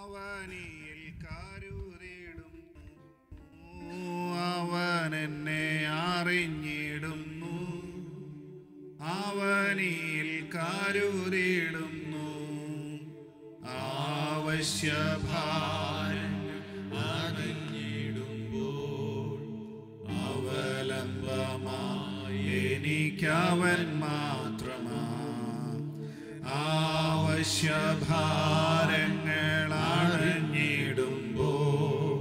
അവനിൽ കരുതിടുന്നു അവൻ എന്നെ അറിഞ്ഞിടുന്നു അവനിൽ കരുതിടുന്നു ആവശ്യഭാരം അറിഞ്ഞിടുമ്പോൾ അവലംബമായി എനിക്കവൻ മാത്രമാ ആവശ്യഭാരങ്ങൾ അറിഞ്ഞിടുമ്പോൾ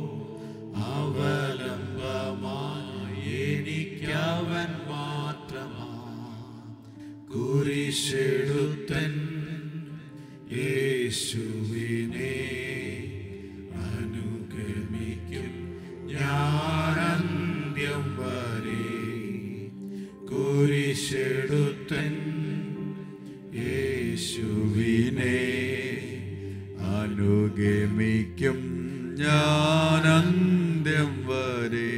അവലംബമായി എനിക്കവൻ മാത്രമാ കുരിശെടുത്തൻ യേശുവിനെ അനുഗമിക്കും ഞാനന്ത്യം വരെ കുരിശെടുത്തൻ യേശുവിനെ അനുഗമിക്കും ഞാനന്ത്യം വരെ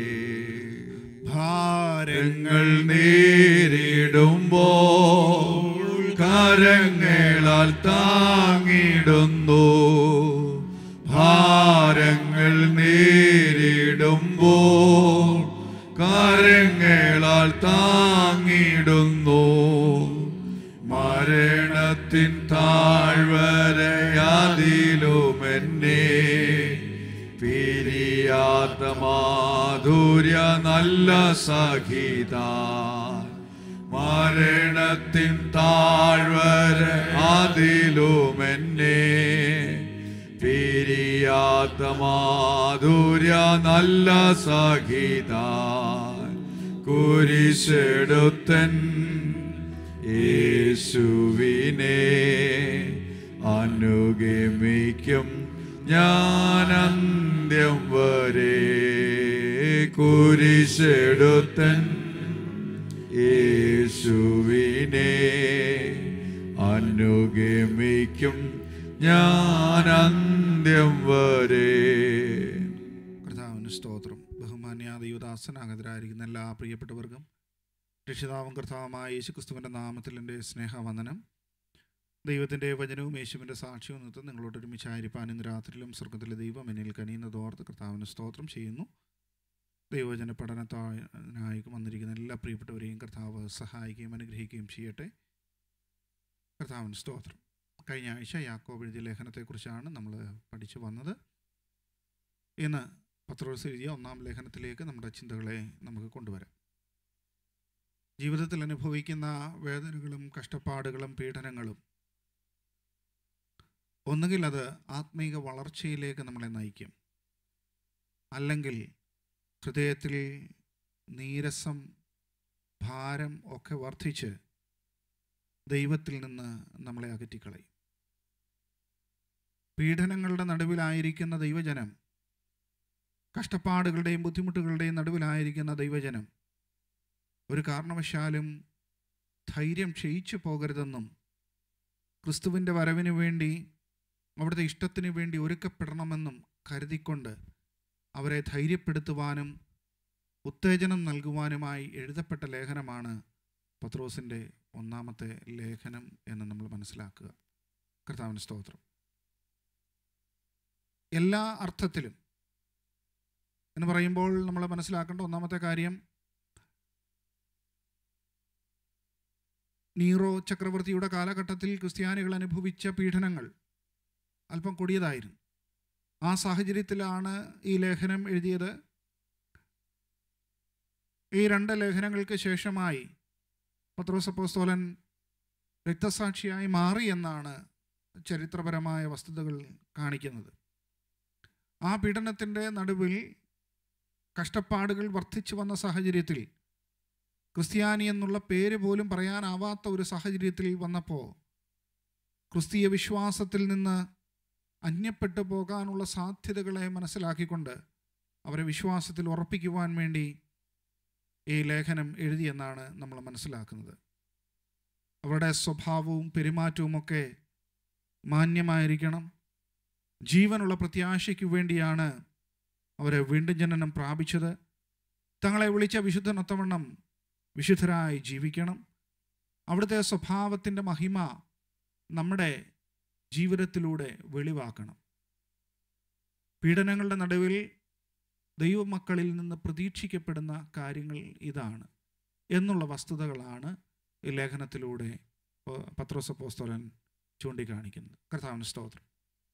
ഭാരങ്ങൾ നേരിടുമ്പോൾ കരങ്ങളാൽ താങ്ങിടുന്നു ഭാരങ്ങൾ നേരിടുമ്പോൾ കരങ്ങളാൽ താങ്ങിടുന്നു മരണത്തിൻ താഴ്വരയാതിലും എന്നെ പിരിയാത്ത മാധുര്യ നല്ല സഹിത മരണത്തിൻ താഴ്വര അതിലും എന്നെ പിരിയാത്ത മാധുര്യ നല്ല സഹിത കുരിശെടുത്തൻ യേശുവിനെ അനുഗമിക്കും ഞാൻ അന്ത്യം വരെ കുരിശെടുത്തൻ യേശുവിനെ അനുഗമിക്കും ഞാൻ അന്ത്യം വരെ കർത്താവിന് സ്തോത്രം ബഹുമാന്യ ദൈവദാസനാഗതരായിരിക്കുന്ന എല്ലാ പ്രിയപ്പെട്ടവർക്കും രക്ഷിതാവും കർത്താവുമായ യേശുക്രിസ്തുവിൻ്റെ നാമത്തിൽ എൻ്റെ സ്നേഹവന്ദനം ദൈവത്തിൻ്റെ വചനവും യേശുവിൻ്റെ സാക്ഷ്യവും നിർത്തി നിങ്ങളോട് ഒരുമിച്ചായിരിക്കാൻ ഇന്ന് രാത്രിയിലും സ്വർഗത്തിലെ ദൈവം എന്നിൽ കനിയുന്നതോർത്ത് കർത്താവിന് സ്തോത്രം ചെയ്യുന്നു ദൈവവചന പഠനത്തിനായി വന്നിരിക്കുന്ന എല്ലാ പ്രിയപ്പെട്ടവരെയും കർത്താവ് സഹായിക്കുകയും അനുഗ്രഹിക്കുകയും ചെയ്യട്ടെ കർത്താവിന് സ്തോത്രം കഴിഞ്ഞ ആഴ്ച യാക്കോബ് എഴുതിയ ലേഖനത്തെക്കുറിച്ചാണ് നമ്മൾ പഠിച്ചു വന്നത് ഇന്ന് പത്രോസ് എഴുതിയ ഒന്നാം ലേഖനത്തിലേക്ക് നമ്മുടെ ചിന്തകളെ നമുക്ക് കൊണ്ടുവരാം ജീവിതത്തിൽ അനുഭവിക്കുന്ന വേദനകളും കഷ്ടപ്പാടുകളും പീഡനങ്ങളും ഒന്നുകിൽ അത് ആത്മീക വളർച്ചയിലേക്ക് നമ്മളെ നയിക്കും അല്ലെങ്കിൽ ഹൃദയത്തിൽ നീരസം ഭാരം ഒക്കെ വർദ്ധിച്ച് ദൈവത്തിൽ നിന്ന് നമ്മളെ അകറ്റിക്കളയും പീഡനങ്ങളുടെ നടുവിലായിരിക്കുന്ന ദൈവജനം കഷ്ടപ്പാടുകളുടെയും ബുദ്ധിമുട്ടുകളുടെയും നടുവിലായിരിക്കുന്ന ദൈവജനം ഒരു കാരണവശാലും ധൈര്യം ക്ഷയിച്ചു പോകരുതെന്നും ക്രിസ്തുവിൻ്റെ വരവിന് വേണ്ടി അവിടുത്തെ ഇഷ്ടത്തിന് വേണ്ടി ഒരുക്കപ്പെടണമെന്നും കരുതിക്കൊണ്ട് അവരെ ധൈര്യപ്പെടുത്തുവാനും ഉത്തേജനം നൽകുവാനുമായി എഴുതപ്പെട്ട ലേഖനമാണ് പത്രോസിൻ്റെ ഒന്നാമത്തെ ലേഖനം എന്ന് നമ്മൾ മനസ്സിലാക്കുക കർത്താവിന് സ്തോത്രം എല്ലാ അർത്ഥത്തിലും എന്ന് പറയുമ്പോൾ നമ്മൾ മനസ്സിലാക്കേണ്ട ഒന്നാമത്തെ കാര്യം നീറോ ചക്രവർത്തിയുടെ കാലഘട്ടത്തിൽ ക്രിസ്ത്യാനികൾ അനുഭവിച്ച പീഡനങ്ങൾ അല്പം കൊടിയതായിരുന്നു ആ സാഹചര്യത്തിലാണ് ഈ ലേഖനം എഴുതിയത് ഈ രണ്ട് ലേഖനങ്ങൾക്ക് ശേഷമായി പത്രോസ് അപ്പോസ്തോലൻ രക്തസാക്ഷിയായി മാറി എന്നാണ് ചരിത്രപരമായ വസ്തുതകൾ കാണിക്കുന്നത് ആ പീഡനത്തിൻ്റെ നടുവിൽ കഷ്ടപ്പാടുകൾ വർദ്ധിച്ചു വന്ന സാഹചര്യത്തിൽ ക്രിസ്ത്യാനി എന്നുള്ള പേര് പോലും പറയാനാവാത്ത ഒരു സാഹചര്യത്തിൽ വന്നപ്പോൾ ക്രിസ്തീയ വിശ്വാസത്തിൽ നിന്ന് അന്യപ്പെട്ടു പോകാനുള്ള സാധ്യതകളെ മനസ്സിലാക്കിക്കൊണ്ട് അവരെ വിശ്വാസത്തിൽ ഉറപ്പിക്കുവാൻ വേണ്ടി ഈ ലേഖനം എഴുതിയെന്നാണ് നമ്മൾ മനസ്സിലാക്കുന്നത് അവരുടെ സ്വഭാവവും പെരുമാറ്റവുമൊക്കെ മാന്യമായിരിക്കണം ജീവനുള്ള പ്രത്യാശയ്ക്ക് വേണ്ടിയാണ് അവരെ വീണ്ടും ജനനം പ്രാപിച്ചത് തങ്ങളെ വിളിച്ച വിശുദ്ധനൊത്തവണ്ണം വിശുദ്ധരായി ജീവിക്കണം അവിടുത്തെ സ്വഭാവത്തിൻ്റെ മഹിമ നമ്മുടെ ജീവിതത്തിലൂടെ വെളിവാക്കണം പീഡനങ്ങളുടെ നടുവിൽ ദൈവമക്കളിൽ നിന്ന് പ്രതീക്ഷിക്കപ്പെടുന്ന കാര്യങ്ങൾ ഇതാണ് എന്നുള്ള വസ്തുതകളാണ് ഈ ലേഖനത്തിലൂടെ പ- പത്രോസ് അപ്പോസ്തലൻ ചൂണ്ടിക്കാണിക്കുന്നത് കർത്താവിന് സ്തോത്രം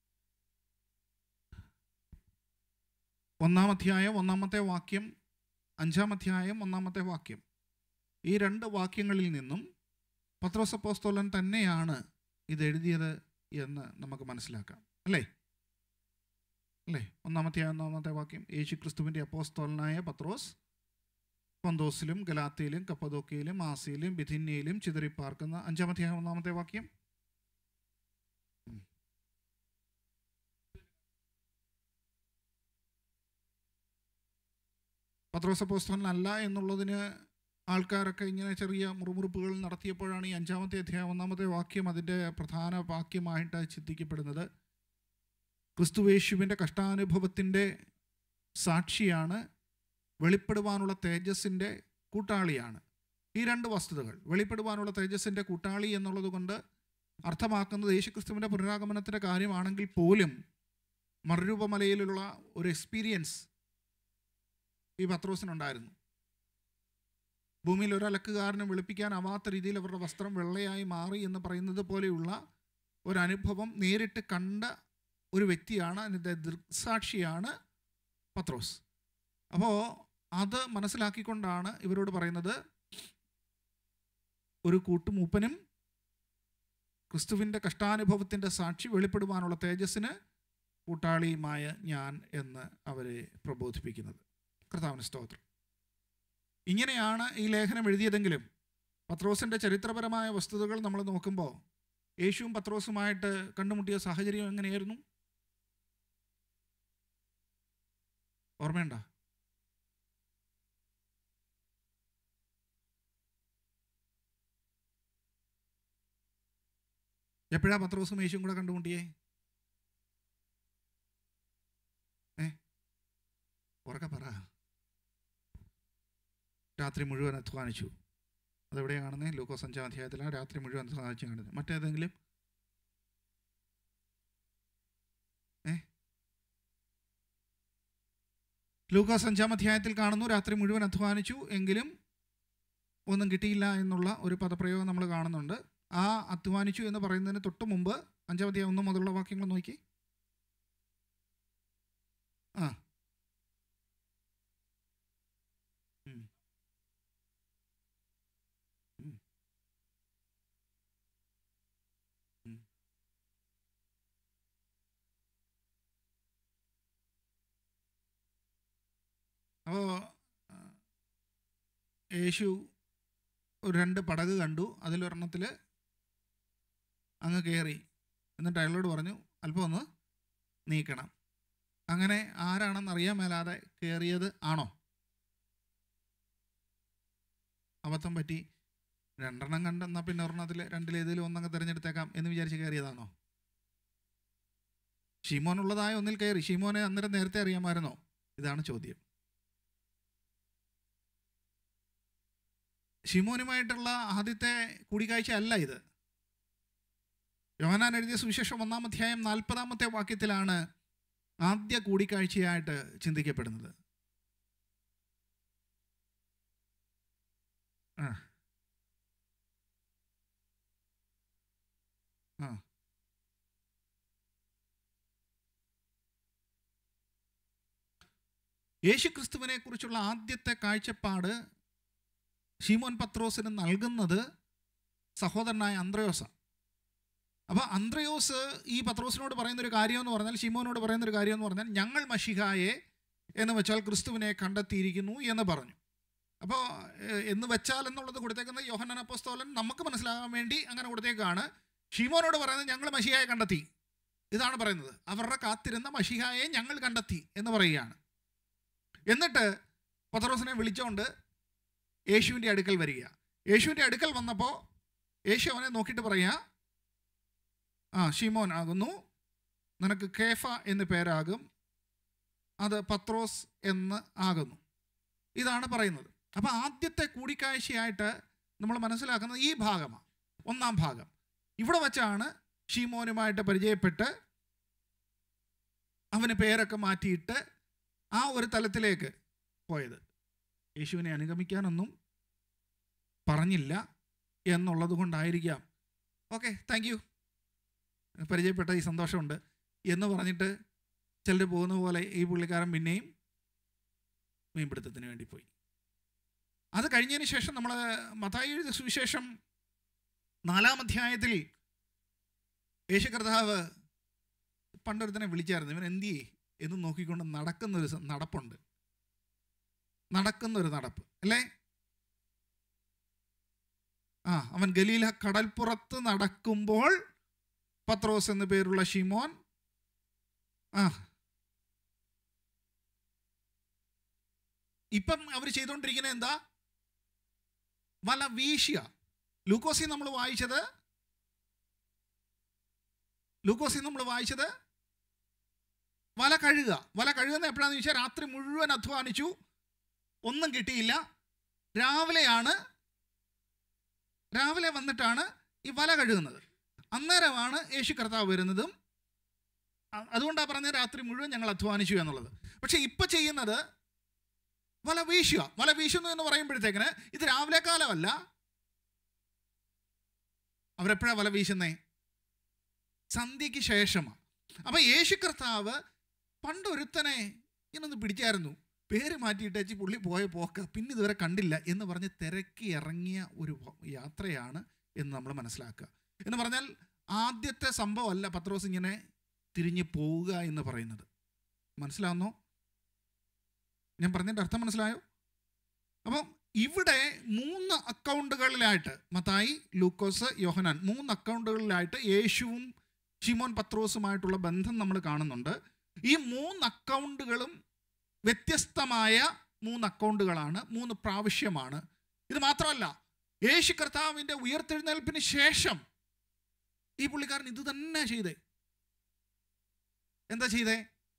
ഒന്നാം അധ്യായം ഒന്നാമത്തെ വാക്യം അഞ്ചാം അധ്യായം ഒന്നാമത്തെ വാക്യം ഈ രണ്ട് വാക്യങ്ങളിൽ നിന്നും പത്രോസ് അപ്പോസ്തോലൻ തന്നെയാണ് ഇത് എഴുതിയത് എന്ന് നമുക്ക് മനസ്സിലാക്കാം അല്ലേ അല്ലേ ഒന്നാമത്തെ ഒന്നാമത്തെ വാക്യം യേശു ക്രിസ്തുവിൻ്റെ അപ്പോസ്തോലനായ പത്രോസ് പൊന്തോസിലും ഗലാത്തിയിലും കപ്പദോക്കയിലും ആസിയിലും ബിഥിന്യയിലും ചിതറിപ്പാർക്കുന്ന അഞ്ചാമത്തെ ഒന്നാമത്തെ വാക്യം ഉം. പത്രോസ് അപ്പോസ്തലനല്ല എന്നുള്ളതിന് ആൾക്കാരൊക്കെ ഇങ്ങനെ ചെറിയ മുറുമുറുപ്പുകൾ നടത്തിയപ്പോഴാണ് ഈ അഞ്ചാമത്തെ അധ്യായം ഒന്നാമത്തെ വാക്യം അതിൻ്റെ പ്രധാന വാക്യമായിട്ട് ചിന്തിക്കപ്പെടുന്നത് ക്രിസ്തുവേശുവിൻ്റെ കഷ്ടാനുഭവത്തിൻ്റെ സാക്ഷിയാണ് വെളിപ്പെടുവാനുള്ള തേജസ്സിൻ്റെ കൂട്ടാളിയാണ് ഈ രണ്ട് വസ്തുതകൾ വെളിപ്പെടുവാനുള്ള തേജസ്സിൻ്റെ കൂട്ടാളി എന്നുള്ളത് കൊണ്ട് അർത്ഥമാക്കുന്നത് യേശുക്രിസ്തുവിൻ്റെ പുനരാഗമനത്തിൻ്റെ കാര്യമാണെങ്കിൽ പോലും മറുരൂപമലയിലുള്ള ഒരു എക്സ്പീരിയൻസ് ഈ പത്രോസിനുണ്ടായിരുന്നു ഭൂമിയിൽ ഒരലക്കുകാരനും വെളുപ്പിക്കാനാവാത്ത രീതിയിൽ അവരുടെ വസ്ത്രം വെള്ളയായി മാറി എന്ന് പറയുന്നത് പോലെയുള്ള ഒരു അനുഭവം നേരിട്ട് കണ്ട ഒരു വ്യക്തിയാണ് അതിൻ്റെ ദൃക്സാക്ഷിയാണ് പത്രോസ് അപ്പോൾ അത് മനസ്സിലാക്കിക്കൊണ്ടാണ് ഇവരോട് പറയുന്നത് ഒരു കൂട്ടുമൂപ്പനും ക്രിസ്തുവിൻ്റെ കഷ്ടാനുഭവത്തിൻ്റെ സാക്ഷി വെളിപ്പെടുവാനുള്ള തേജസ്സിന് കൂട്ടാളിയുമായ ഞാൻ എന്ന് അവരെ പ്രബോധിപ്പിക്കുന്നത് കർത്താവിന് സ്തോത്രം ഇങ്ങനെയാണ് ഈ ലേഖനം എഴുതിയതെങ്കിലും പത്രോസിൻ്റെ ചരിത്രപരമായ വസ്തുതകൾ നമ്മൾ നോക്കുമ്പോൾ യേശുവും പത്രോസുമായിട്ട് കണ്ടുമുട്ടിയ സാഹചര്യം എങ്ങനെയായിരുന്നു ഓർമ്മയുണ്ടോ എപ്പോഴാ പത്രോസും യേശുവും കൂടെ കണ്ടുമുട്ടിയേ ഏ ഉറക്കെ പറ രാത്രി മുഴുവൻ അധ്വാനിച്ചു അതെവിടെയാണ് കാണുന്നത് ലൂക്കോസ് അഞ്ചാം അധ്യായത്തിലാണ് രാത്രി മുഴുവൻ അധ്വാനിച്ചു കാണുന്നത് മറ്റേതെങ്കിലും ഏ ലൂക്കോസ് അഞ്ചാം അധ്യായത്തിൽ കാണുന്നു രാത്രി മുഴുവൻ അധ്വാനിച്ചു എങ്കിലും ഒന്നും കിട്ടിയില്ല എന്നുള്ള ഒരു പദപ്രയോഗം നമ്മൾ കാണുന്നുണ്ട് ആ അധ്വാനിച്ചു എന്ന് പറയുന്നതിന് തൊട്ട് മുമ്പ് അഞ്ചാം അധ്യായം ഒന്ന് മുതലുള്ള വാക്യങ്ങൾ നോക്കി ആ ഉം. ഉം. ഉം. അപ്പോൾ യേശു ഒരു രണ്ട് പടക് കണ്ടു അതിലൊരെണ്ണത്തിൽ അങ്ങ് കയറി എന്നിട്ട് അയാളോട് പറഞ്ഞു അല്പം ഒന്ന് നീക്കണം അങ്ങനെ ആരാണെന്ന് അറിയാൻ മേലാതെ കയറിയത് ആണോ അബദ്ധം പറ്റി രണ്ടെണ്ണം കണ്ടെന്നാൽ പിന്നെ ഒരെണ്ണത്തിൽ രണ്ടിലേതിലും ഒന്നങ്ങ് തിരഞ്ഞെടുത്തേക്കാം എന്ന് വിചാരിച്ച് കയറിയതാണോ ഷീമോനുള്ളതായ ഒന്നിൽ കയറി ഷീമോനെ അന്നേരം നേരത്തെ അറിയാമായിരുന്നോ ഇതാണ് ചോദ്യം ഷിമോനുമായിട്ടുള്ള ആദ്യത്തെ കൂടിക്കാഴ്ച അല്ല ഇത് യോഹനാൻ എഴുതിയ സുവിശേഷം ഒന്നാം അധ്യായം നാൽപ്പതാമത്തെ വാക്യത്തിലാണ് ആദ്യ കൂടിക്കാഴ്ചയായിട്ട് ചിന്തിക്കപ്പെടുന്നത് ആ ആ യേശുക്രിസ്തുവിനെ കുറിച്ചുള്ള ആദ്യത്തെ കാഴ്ചപ്പാട് ഷീമോൻ പത്രോസിന് നൽകുന്നത് സഹോദരനായ അന്ത്രയോസ അപ്പോൾ അന്ത്രയോസ് ഈ പത്രോസിനോട് പറയുന്നൊരു കാര്യം എന്ന് പറഞ്ഞാൽ ഷീമോനോട് പറയുന്നൊരു കാര്യം എന്ന് പറഞ്ഞാൽ ഞങ്ങൾ മഷിഹായെ എന്ന് വെച്ചാൽ ക്രിസ്തുവിനെ കണ്ടെത്തിയിരിക്കുന്നു എന്ന് പറഞ്ഞു അപ്പോൾ ഏഹ്, എന്ന് വെച്ചാൽ എന്നുള്ളത് കൊടുത്തേക്കുന്ന യോഹന്നാൻ അപ്പോസ്തോലൻ നമുക്ക് മനസ്സിലാകാൻ വേണ്ടി അങ്ങനെ കൊടുത്തേക്കാണ് ഷീമോനോട് പറയുന്നത് ഞങ്ങൾ മഷിഹായെ കണ്ടെത്തി ഇതാണ് പറയുന്നത് അവരുടെ കാത്തിരുന്ന മഷിഹായെ ഞങ്ങൾ കണ്ടെത്തി എന്ന് പറയുകയാണ് എന്നിട്ട് പത്രോസിനെ വിളിച്ചുകൊണ്ട് യേശുവിൻ്റെ അടുക്കൽ വരിക യേശുവിൻ്റെ അടുക്കൽ വന്നപ്പോൾ യേശു അവനെ നോക്കിയിട്ട് പറയുക ആ ഷീമോൻ ആകുന്നു നിനക്ക് കേഫ എന്ന് പേരാകും അത് പത്രോസ് എന്ന് ആകുന്നു ഇതാണ് പറയുന്നത് അപ്പോൾ ആദ്യത്തെ കൂടിക്കാഴ്ചയായിട്ട് നമ്മൾ മനസ്സിലാക്കുന്നത് ഈ ഭാഗമാണ് ഒന്നാം ഭാഗം ഇവിടെ വച്ചാണ് ഷീമോനുമായിട്ട് പരിചയപ്പെട്ട് അവന് പേരൊക്കെ മാറ്റിയിട്ട് ആ ഒരു തലത്തിലേക്ക് പോയത് യേശുവിനെ അനുഗമിക്കാനൊന്നും പറഞ്ഞില്ല എന്നുള്ളത് കൊണ്ടായിരിക്കാം ഓക്കെ താങ്ക് യു പരിചയപ്പെട്ട ഈ സന്തോഷമുണ്ട് എന്ന് പറഞ്ഞിട്ട് ചിലർ പോകുന്ന പോലെ ഈ പുള്ളിക്കാരൻ പിന്നെയും മീൻപിടുത്തത്തിന് വേണ്ടി പോയി അത് കഴിഞ്ഞതിന് ശേഷം നമ്മൾ മതായി എഴുതിയ സുവിശേഷം നാലാം അധ്യായത്തിൽ യേശു കർത്താവ് പണ്ടൊരുത്തനെ വിളിച്ചായിരുന്നു ഇവൻ എന്തിയേ എന്ന് നോക്കിക്കൊണ്ട് നടക്കുന്നൊരു സ- നടപ്പുണ്ട് നടക്കുന്നൊരു നടപ്പ് അല്ലേ ആ അവൻ ഗലീല കടൽപ്പുറത്ത് നടക്കുമ്പോൾ പത്രോസ് എന്നു പേരുള്ള ഷിമോൻ ആ ഇപ്പം അവർ ചെയ്തുകൊണ്ടിരിക്കുന്നത് എന്താ വല വീശിയ ലൂക്കോസി നമ്മൾ വായിച്ചത് ലൂക്കോസി നമ്മൾ വായിച്ചത് വല കഴുകുക വല കഴുകുന്ന എപ്പോഴാന്ന് ചോദിച്ചാൽ രാത്രി മുഴുവൻ അധ്വാനിച്ചു ഒന്നും കിട്ടിയില്ല രാവിലെയാണ് രാവിലെ വന്നിട്ടാണ് ഈ വല കഴുകുന്നത് അന്നേരമാണ് യേശു കർത്താവ് വരുന്നതും അ- അതുകൊണ്ടാണ് പറഞ്ഞത് രാത്രി മുഴുവൻ ഞങ്ങൾ അധ്വാനിച്ചു എന്നുള്ളത് പക്ഷെ ഇപ്പൊ ചെയ്യുന്നത് വല വീശുക വല വീശുന്നു എന്ന് പറയുമ്പോഴത്തേക്കിന് ഇത് രാവിലെ കാലമല്ല അവരെപ്പോഴാ വല വീശുന്നേ സന്ധ്യയ്ക്ക് ശേഷമാണ് അപ്പൊ യേശു കർത്താവ് പണ്ടൊരുത്തനെ ഇങ്ങനൊന്ന് പിടിച്ചായിരുന്നു പേര് മാറ്റിയിട്ടേച്ച് പുള്ളി പോയ പോക്ക് പിന്നെ ഇതുവരെ കണ്ടില്ല എന്ന് പറഞ്ഞ് തിരക്കി ഇറങ്ങിയ ഒരു യാത്രയാണ് എന്ന് നമ്മൾ മനസ്സിലാക്കുക എന്ന് പറഞ്ഞാൽ ആദ്യത്തെ സംഭവമല്ല പത്രോസ് ഇങ്ങനെ തിരിഞ്ഞു പോവുക എന്ന് പറയുന്നത് മനസ്സിലാവുന്നോ ഞാൻ പറഞ്ഞതിൻ്റെ അർത്ഥം മനസ്സിലായോ അപ്പം ഇവിടെ മൂന്ന് അക്കൗണ്ടുകളിലായിട്ട് മത്തായി ലൂക്കോസ് യോഹനാൻ മൂന്ന് അക്കൗണ്ടുകളിലായിട്ട് യേശുവും ഷിമോൻ പത്രോസുമായിട്ടുള്ള ബന്ധം നമ്മൾ കാണുന്നുണ്ട് ഈ മൂന്ന് അക്കൗണ്ടുകളും വ്യത്യസ്തമായ മൂന്ന് അക്കൗണ്ടുകളാണ് മൂന്ന് പ്രാവശ്യമാണ് ഇത് മാത്രമല്ല യേശു കർത്താവിൻ്റെ ഉയർത്തെഴുന്നേൽപ്പിന് ശേഷം ഈ പുള്ളിക്കാരൻ ഇത് തന്നെ ചെയ്തേ എന്താ ചെയ്തേ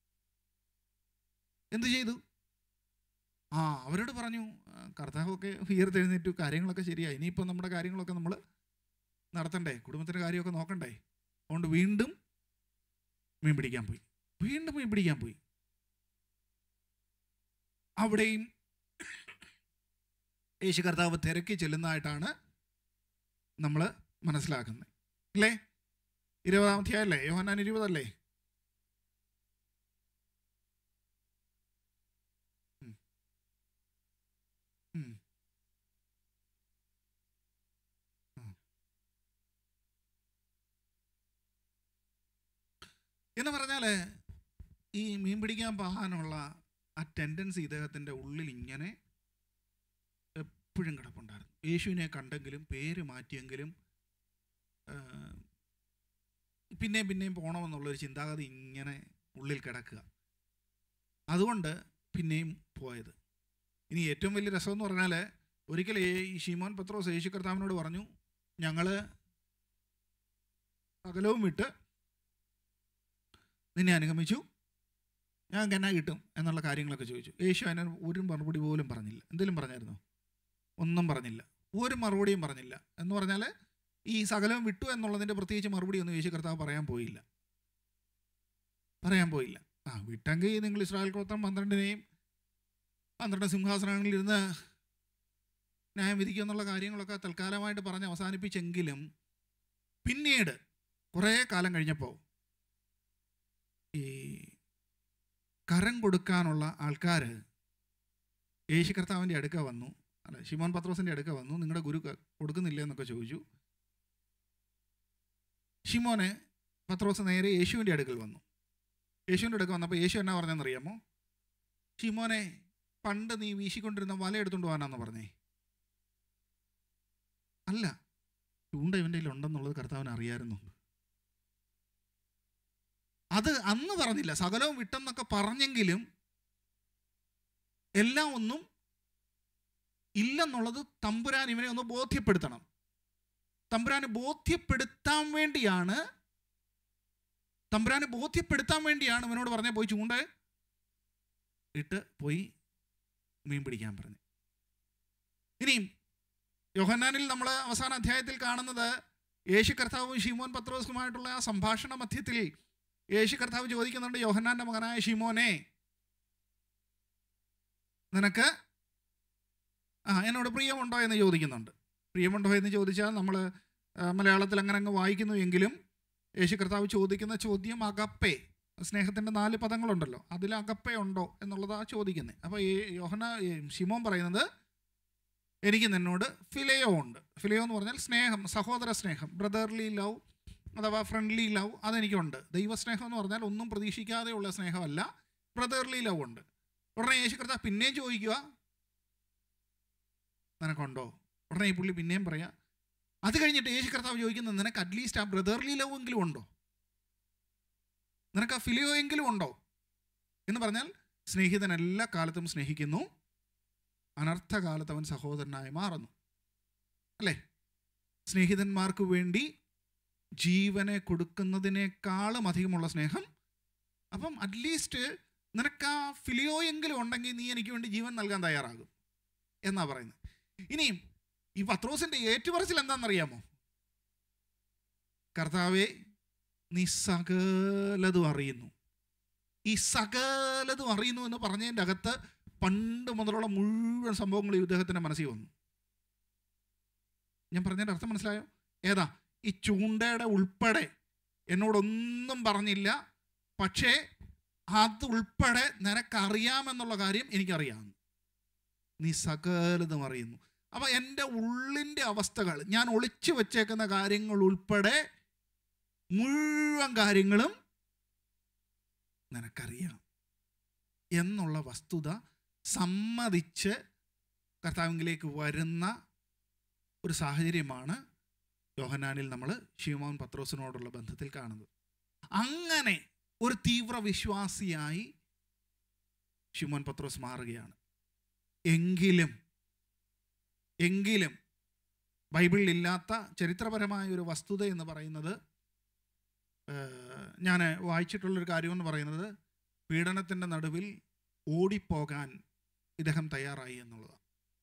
എന്ത് ചെയ്തു ആ അവരോട് പറഞ്ഞു "ആ, കർത്താവൊക്കെ ഉയർത്തെഴുന്നേറ്റു കാര്യങ്ങളൊക്കെ ശരിയായി ഇനിയിപ്പോൾ നമ്മുടെ കാര്യങ്ങളൊക്കെ നമ്മൾ നടത്തണ്ടേ കുടുംബത്തിൻ്റെ കാര്യമൊക്കെ നോക്കണ്ടേ അതുകൊണ്ട് വീണ്ടും മീൻ പിടിക്കാൻ പോയി വീണ്ടും മീൻ പിടിക്കാൻ പോയി അവിടെയും യേശു കർത്താവ് തിരക്കി ചെല്ലുന്നതായിട്ടാണ് നമ്മൾ മനസ്സിലാക്കുന്നത് അല്ലേ ഇരുപതാം അധ്യായല്ലേ യോഹന്നാൻ ഇരുപതല്ലേ ഉം. ഉം. ആ. എന്ന് പറഞ്ഞാൽ ഈ മീൻ പിടിക്കാൻ പോകാനുള്ള ആ ടെൻഡൻസി ഇദ്ദേഹത്തിൻ്റെ ഉള്ളിൽ ഇങ്ങനെ എപ്പോഴും കിടപ്പുണ്ടായിരുന്നു യേശുവിനെ കണ്ടെങ്കിലും പേര് മാറ്റിയെങ്കിലും ആ, പിന്നെയും പിന്നെയും പോകണമെന്നുള്ളൊരു ചിന്താഗതി ഇങ്ങനെ ഉള്ളിൽ കിടക്കുക അതുകൊണ്ട് പിന്നെയും പോയത് ഇനി ഏറ്റവും വലിയ രസമെന്ന് പറഞ്ഞാൽ ഒരിക്കൽ ഈ ഷിമോൻ പത്രോസ് യേശു കർത്താവിനോട് പറഞ്ഞു ഞങ്ങൾ സകലവും വിട്ട് നിന്നെ അനുഗമിച്ചു ഞങ്ങൾക്ക് എന്നാ കിട്ടും എന്നുള്ള കാര്യങ്ങളൊക്കെ ചോദിച്ചു യേശു അതിന് ഒരു മറുപടി പോലും പറഞ്ഞില്ല എന്തെങ്കിലും പറഞ്ഞായിരുന്നോ ഒന്നും പറഞ്ഞില്ല ഒരു മറുപടിയും പറഞ്ഞില്ല എന്ന് പറഞ്ഞാൽ ഈ സകലം വിട്ടു എന്നുള്ളതിൻ്റെ പ്രത്യേകിച്ച് മറുപടി ഒന്നും യേശു കർത്താവ് പറയാൻ പോയില്ല പറയാൻ പോയില്ല ആ വിട്ടെങ്കിൽ നിങ്ങൾ ഇസ്രായേൽ ഗോത്രം പന്ത്രണ്ടിനെയും പന്ത്രണ്ട് സിംഹാസനങ്ങളിൽ ഇരുന്ന് ന്യായം വിധിക്കുക എന്നുള്ള കാര്യങ്ങളൊക്കെ തൽക്കാലമായിട്ട് പറഞ്ഞ് അവസാനിപ്പിച്ചെങ്കിലും പിന്നീട് കുറേ കാലം കഴിഞ്ഞപ്പോൾ ഈ കരം കൊടുക്കാനുള്ള ആൾക്കാർ യേശു കർത്താവിൻ്റെ അടുക്ക വന്നു അല്ല ഷിമോൻ പത്രോസിൻ്റെ അടുക്ക വന്നു നിങ്ങളുടെ ഗുരു ക- കൊടുക്കുന്നില്ല എന്നൊക്കെ ചോദിച്ചു ഷിമോനെ പത്രോസ് നേരെ യേശുവിൻ്റെ അടുക്കൽ വന്നു യേശുവിൻ്റെ അടുക്കൽ വന്നപ്പോൾ യേശു എന്നാ പറഞ്ഞെന്നറിയാമോ ഷിമോനെ പണ്ട് നീ വീശിക്കൊണ്ടിരുന്ന വല എടുത്തുകൊണ്ട് പോകാനാന്ന് പറഞ്ഞേ അല്ല ചൂണ്ട ഇവൻ്റെ കയ്യിൽ ഉണ്ടെന്നുള്ളത് കർത്താവിന് അറിയായിരുന്നു അത് അന്ന് പറഞ്ഞില്ല സകലവും വിട്ടെന്നൊക്കെ പറഞ്ഞെങ്കിലും എല്ലാം ഒന്നും ഇല്ലെന്നുള്ളത് തമ്പുരാൻ ഇവനെ ഒന്ന് ബോധ്യപ്പെടുത്തണം തമ്പുരാനെ ബോധ്യപ്പെടുത്താൻ വേണ്ടിയാണ് തമ്പുരാനെ ബോധ്യപ്പെടുത്താൻ വേണ്ടിയാണ് ഇവനോട് പറഞ്ഞ പോയി ചൂണ്ട ഇട്ട് പോയി മീൻ പിടിക്കാൻ പറഞ്ഞു ഇനിയും യോഹന്നാനിൽ നമ്മൾ അവസാന അധ്യായത്തിൽ കാണുന്നത് യേശു കർത്താവും ഷിമോൻ പത്രോസുമായിട്ടുള്ള ആ സംഭാഷണ മധ്യത്തിൽ യേശു കർത്താവ് ചോദിക്കുന്നുണ്ട് യോഹന്നാന്റെ മകനായ ഷിമോനെ നിനക്ക് ആ എന്നോട് പ്രിയമുണ്ടോ എന്ന് ചോദിക്കുന്നുണ്ട് പ്രിയമുണ്ടോ എന്ന് ചോദിച്ചാൽ നമ്മൾ മലയാളത്തിൽ അങ്ങനെ അങ്ങ് വായിക്കുന്നു എങ്കിലും യേശു കർത്താവ് ചോദിക്കുന്ന ചോദ്യം അകപ്പേ സ്നേഹത്തിൻ്റെ നാല് പദങ്ങളുണ്ടല്ലോ അതിൽ അകപ്പേ ഉണ്ടോ എന്നുള്ളതാണ് ചോദിക്കുന്നത് അപ്പോൾ ഈ യോഹന ഈ ഷിമോൻ പറയുന്നത് എനിക്ക് നിന്നോട് ഫിലയോ ഉണ്ട് ഫിലയോ എന്ന് പറഞ്ഞാൽ സ്നേഹം സഹോദര സ്നേഹം ബ്രദർലി ലവ് അഥവാ ഫ്രണ്ട്ലി ലവ് അതെനിക്കുണ്ട് ദൈവസ്നേഹം എന്ന് പറഞ്ഞാൽ ഒന്നും പ്രതീക്ഷിക്കാതെയുള്ള സ്നേഹമല്ല ബ്രദർലി ലവ് ഉണ്ട് ഉടനെ യേശു കർത്താവ് പിന്നെയും ചോദിക്കുക നിനക്കുണ്ടോ ഉടനെ ഈ പുള്ളി പിന്നെയും പറയാ അത് കഴിഞ്ഞിട്ട് യേശു കർത്താവ് ചോദിക്കുന്നത് നിനക്ക് അറ്റ്ലീസ്റ്റ് ആ ബ്രദർലി ലവ് എങ്കിലും ഉണ്ടോ നിനക്ക് ആ ഫിലിയോ എങ്കിലും ഉണ്ടോ എന്ന് പറഞ്ഞാൽ സ്നേഹിതൻ എല്ലാ കാലത്തും സ്നേഹിക്കുന്നു അനർത്ഥകാലത്ത് അവൻ സഹോദരനായി മാറുന്നു അല്ലേ സ്നേഹിതന്മാർക്ക് വേണ്ടി ജീവനെ കൊടുക്കുന്നതിനേക്കാളും അധികമുള്ള സ്നേഹം അപ്പം അറ്റ്ലീസ്റ്റ് നിനക്ക് ആ ഫിലിയോ എങ്കിലും ഉണ്ടെങ്കിൽ നീ എനിക്ക് വേണ്ടി ജീവൻ നൽകാൻ തയ്യാറാകും എന്നാ പറയുന്നത് ഇനിയും ഈ പത്രോസിന്റെ ഏറ്റുപറച്ചിൽ എന്താണെന്നറിയാമോ കർത്താവെ നീ സകലതും അറിയുന്നു ഈ സകലതും അറിയുന്നു എന്ന് പറഞ്ഞതിൻ്റെ അകത്ത് പണ്ട് മുതലുള്ള മുഴുവൻ സംഭവങ്ങൾ ഈ ഇദ്ദേഹത്തിൻ്റെ മനസ്സിൽ വന്നു ഞാൻ പറഞ്ഞതിൻ്റെ അർത്ഥം മനസ്സിലായോ ഏതാ ഈ ചൂണ്ടയുടെ ഉൾപ്പെടെ എന്നോടൊന്നും പറഞ്ഞില്ല പക്ഷേ അത് ഉൾപ്പെടെ നിനക്കറിയാമെന്നുള്ള കാര്യം എനിക്കറിയാം നീ സകലതും അറിയുന്നു അപ്പം എൻ്റെ ഉള്ളിൻ്റെ അവസ്ഥകൾ ഞാൻ ഒളിച്ചു വച്ചേക്കുന്ന കാര്യങ്ങൾ ഉൾപ്പെടെ മുഴുവൻ കാര്യങ്ങളും നിനക്കറിയാം എന്നുള്ള വസ്തുത സമ്മതിച്ച് കർത്താവിലേക്ക് വരുന്ന ഒരു സാഹചര്യമാണ് യോഹനാനിൽ നമ്മൾ ഷിമോൻ പത്രോസിനോടുള്ള ബന്ധത്തിൽ കാണുന്നത് അങ്ങനെ ഒരു തീവ്ര വിശ്വാസിയായി ഷിമോൻ പത്രോസ് മാറുകയാണ് എങ്കിലും എങ്കിലും ബൈബിളിൽ ഇല്ലാത്ത ചരിത്രപരമായ ഒരു വസ്തുത എന്ന് പറയുന്നത് ഞാൻ വായിച്ചിട്ടുള്ളൊരു കാര്യമെന്ന് പറയുന്നത് പീഡനത്തിൻ്റെ നടുവിൽ ഓടിപ്പോകാൻ ഇദ്ദേഹം തയ്യാറായി എന്നുള്ളതാണ്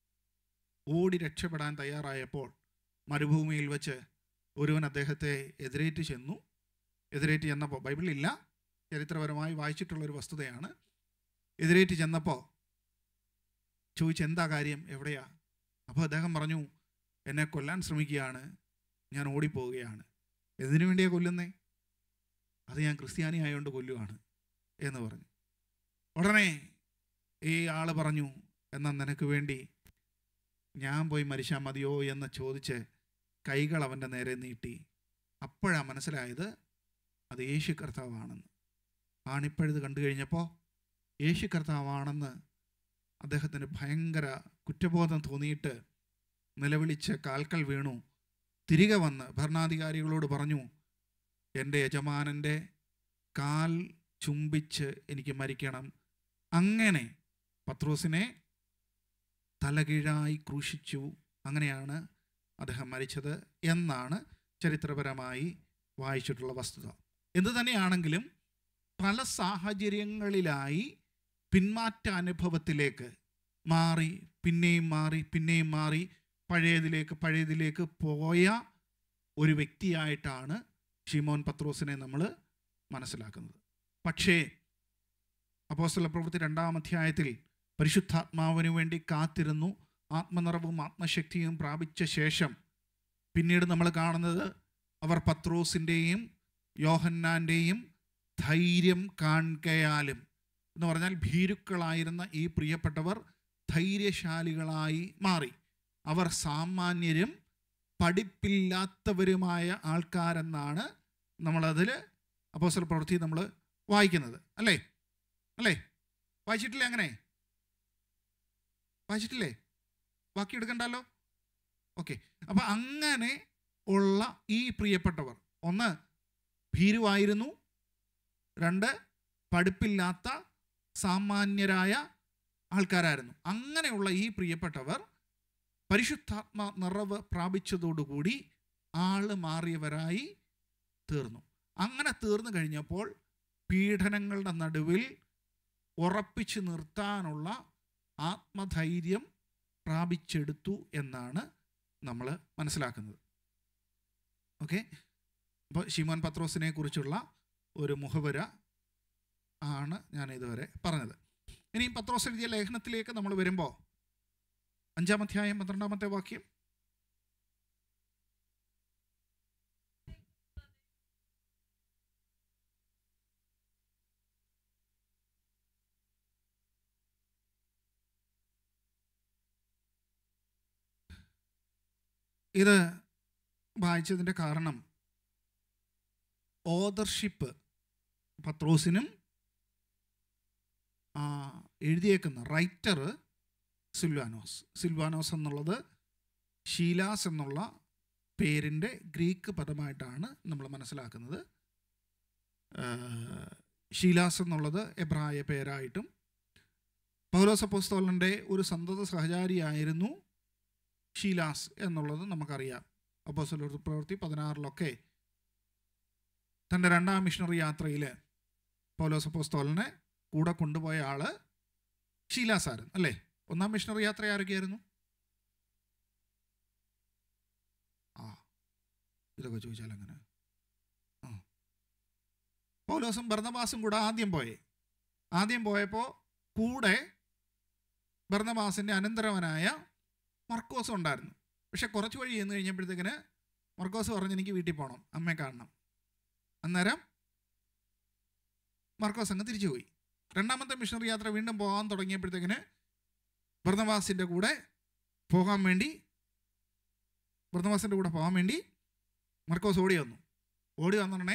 ഓടി രക്ഷപ്പെടാൻ തയ്യാറായപ്പോൾ മരുഭൂമിയിൽ വെച്ച് ഒരുവൻ അദ്ദേഹത്തെ എതിരേറ്റ് ചെന്നു എതിരേറ്റ് ചെന്നപ്പോൾ ബൈബിളിലില്ല ചരിത്രപരമായി വായിച്ചിട്ടുള്ളൊരു വസ്തുതയാണ് എതിരേറ്റ് ചെന്നപ്പോൾ ചോദിച്ചു എന്താ കാര്യം എവിടെയാ അപ്പോൾ അദ്ദേഹം പറഞ്ഞു എന്നെ കൊല്ലാൻ ശ്രമിക്കുകയാണ് ഞാൻ ഓടിപ്പോവുകയാണ് എന്തിനു വേണ്ടിയാണ് കൊല്ലുന്നേ അത് ഞാൻ ക്രിസ്ത്യാനി ആയതുകൊണ്ട് കൊല്ലുകയാണ് എന്ന് പറഞ്ഞു ഉടനെ ഈ ആൾ പറഞ്ഞു എന്നാൽ നിനക്ക് വേണ്ടി ഞാൻ പോയി മരിച്ചാൽ മതിയോ എന്ന് ചോദിച്ച് കൈകൾ അവൻ്റെ നേരെ നീട്ടി അപ്പോഴാണ് മനസ്സിലായത് അത് യേശു കർത്താവാണെന്ന് ആണിപ്പഴുത് കണ്ടു കഴിഞ്ഞപ്പോൾ യേശു കർത്താവാണെന്ന് അദ്ദേഹത്തിന് ഭയങ്കര കുറ്റബോധം തോന്നിയിട്ട് നിലവിളിച്ച് കാൽക്കൽ വീണു തിരികെ വന്ന് ഭരണാധികാരികളോട് പറഞ്ഞു എൻ്റെ യജമാനൻ്റെ കാൽ ചുംബിച്ച് എനിക്ക് മരിക്കണം അങ്ങനെ പത്രോസിനെ തലകീഴായി ക്രൂശിച്ചു അങ്ങനെയാണ് അദ്ദേഹം മരിച്ചത് എന്നാണ് ചരിത്രപരമായി വായിച്ചിട്ടുള്ള വസ്തുത എന്തു തന്നെയാണെങ്കിലും പല സാഹചര്യങ്ങളിലായി പിന്മാറ്റ അനുഭവത്തിലേക്ക് മാറി പിന്നെയും മാറി പിന്നെയും മാറി പഴയതിലേക്ക് പഴയതിലേക്ക് പോയ ഒരു വ്യക്തിയായിട്ടാണ് ഷിമോൻ പത്രോസിനെ നമ്മൾ മനസ്സിലാക്കുന്നത് പക്ഷേ അപ്പോസ്തല പ്രവൃത്തി രണ്ടാം അധ്യായത്തിൽ പരിശുദ്ധാത്മാവിന് വേണ്ടി കാത്തിരുന്നു ആത്മനിറവും ആത്മശക്തിയും പ്രാപിച്ച ശേഷം പിന്നീട് നമ്മൾ കാണുന്നത് അവർ പത്രോസിൻ്റെയും യോഹന്നാൻ്റെയും ധൈര്യം കാണുകയാലും എന്ന് പറഞ്ഞാൽ ഭീരുക്കളായിരുന്ന ഈ പ്രിയപ്പെട്ടവർ ധൈര്യശാലികളായി മാറി അവർ സാമാന്യരും പഠിപ്പില്ലാത്തവരുമായ ആൾക്കാരെന്നാണ് നമ്മളതിൽ അപ്പോസ്റ്റൽ പ്രവൃത്തി നമ്മൾ വായിക്കുന്നത് അല്ലേ അല്ലേ വായിച്ചിട്ടില്ലേ അങ്ങനെ വായിച്ചിട്ടില്ലേ ബാക്കി എടുക്കണ്ടല്ലോ ഓക്കെ അപ്പം അങ്ങനെ ഉള്ള ഈ പ്രിയപ്പെട്ടവർ ഒന്ന് ഭീരുവായിരുന്നു രണ്ട് പഠിപ്പില്ലാത്ത സാമാന്യരായ ആൾക്കാരായിരുന്നു അങ്ങനെയുള്ള ഈ പ്രിയപ്പെട്ടവർ പരിശുദ്ധാത്മ നിറവ് പ്രാപിച്ചതോടുകൂടി ആള് മാറിയവരായി തീർന്നു അങ്ങനെ തീർന്നു കഴിഞ്ഞപ്പോൾ പീഡനങ്ങളുടെ നടുവിൽ ഉറപ്പിച്ചു നിർത്താനുള്ള ആത്മധൈര്യം പ്രാപിച്ചെടുത്തു എന്നാണ് നമ്മൾ മനസ്സിലാക്കുന്നത് ഓക്കെ അപ്പോൾ ഷിമോൻ പത്രോസിനെ കുറിച്ചുള്ള ഒരു മുഖവര ആണ് ഞാൻ ഇതുവരെ പറഞ്ഞത് ഇനി പത്രോസ് എഴുതിയ ലേഖനത്തിലേക്ക് നമ്മൾ വരുമ്പോൾ അഞ്ചാം അധ്യായം പന്ത്രണ്ടാമത്തെ വാക്യം ഇത് വായിച്ചതിൻ്റെ കാരണം ഓദർഷിപ്പ് പത്രോസിനും ആ, എഴുതിയേക്കുന്ന റൈറ്റർ സിൽവാനോസ് സിൽവാനോസ് എന്നുള്ളത് ഷീലാസ് എന്നുള്ള പേരിൻ്റെ ഗ്രീക്ക് പദമായിട്ടാണ് നമ്മൾ മനസ്സിലാക്കുന്നത് ആ, ഷീലാസ് എന്നുള്ളത് എബ്രായ പേരായിട്ടും പൗലോസ് അപ്പോസ്തോലൻ്റെ ഒരു സന്തത സഹചാരിയായിരുന്നു ഷീലാസ് എന്നുള്ളത് നമുക്കറിയാം അപ്പോസ്തല പ്രവൃത്തി പതിനാറിലൊക്കെ തൻ്റെ രണ്ടാം മിഷണറി യാത്രയിൽ പൗലോസ് അപ്പോസ്തോലിനെ കൂടെ കൊണ്ടുപോയ ആള് ഷീലാസ് ആയിരുന്നു അല്ലേ ഒന്നാം മിഷണറി യാത്ര ആരൊക്കെയായിരുന്നു ആ ഇതൊക്കെ ചോദിച്ചാൽ അങ്ങനെ ആ പൗലോസും ഭരണവാസും കൂടെ ആദ്യം പോയേ ആദ്യം പോയപ്പോൾ കൂടെ ഭരണവാസിൻ്റെ അനന്തരവനായ മർക്കോസ് ഉണ്ടായിരുന്നു പക്ഷെ കുറച്ച് വഴി ചെന്ന് കഴിഞ്ഞപ്പോഴത്തേക്കിന് മർക്കോസ് പറഞ്ഞ് എനിക്ക് വീട്ടിൽ പോകണം അമ്മയെ കാണണം അന്നേരം മർക്കോസ് അങ്ങ് തിരിച്ചു പോയി രണ്ടാമത്തെ മിഷണറി യാത്ര വീണ്ടും പോകാൻ തുടങ്ങിയപ്പോഴത്തേക്കിന് ഭർണവാസിൻ്റെ കൂടെ പോകാൻ വേണ്ടി ഭർണവാസിൻ്റെ കൂടെ പോകാൻ വേണ്ടി മർക്കോസ് ഓടി വന്നു ഓടി വന്നുടനെ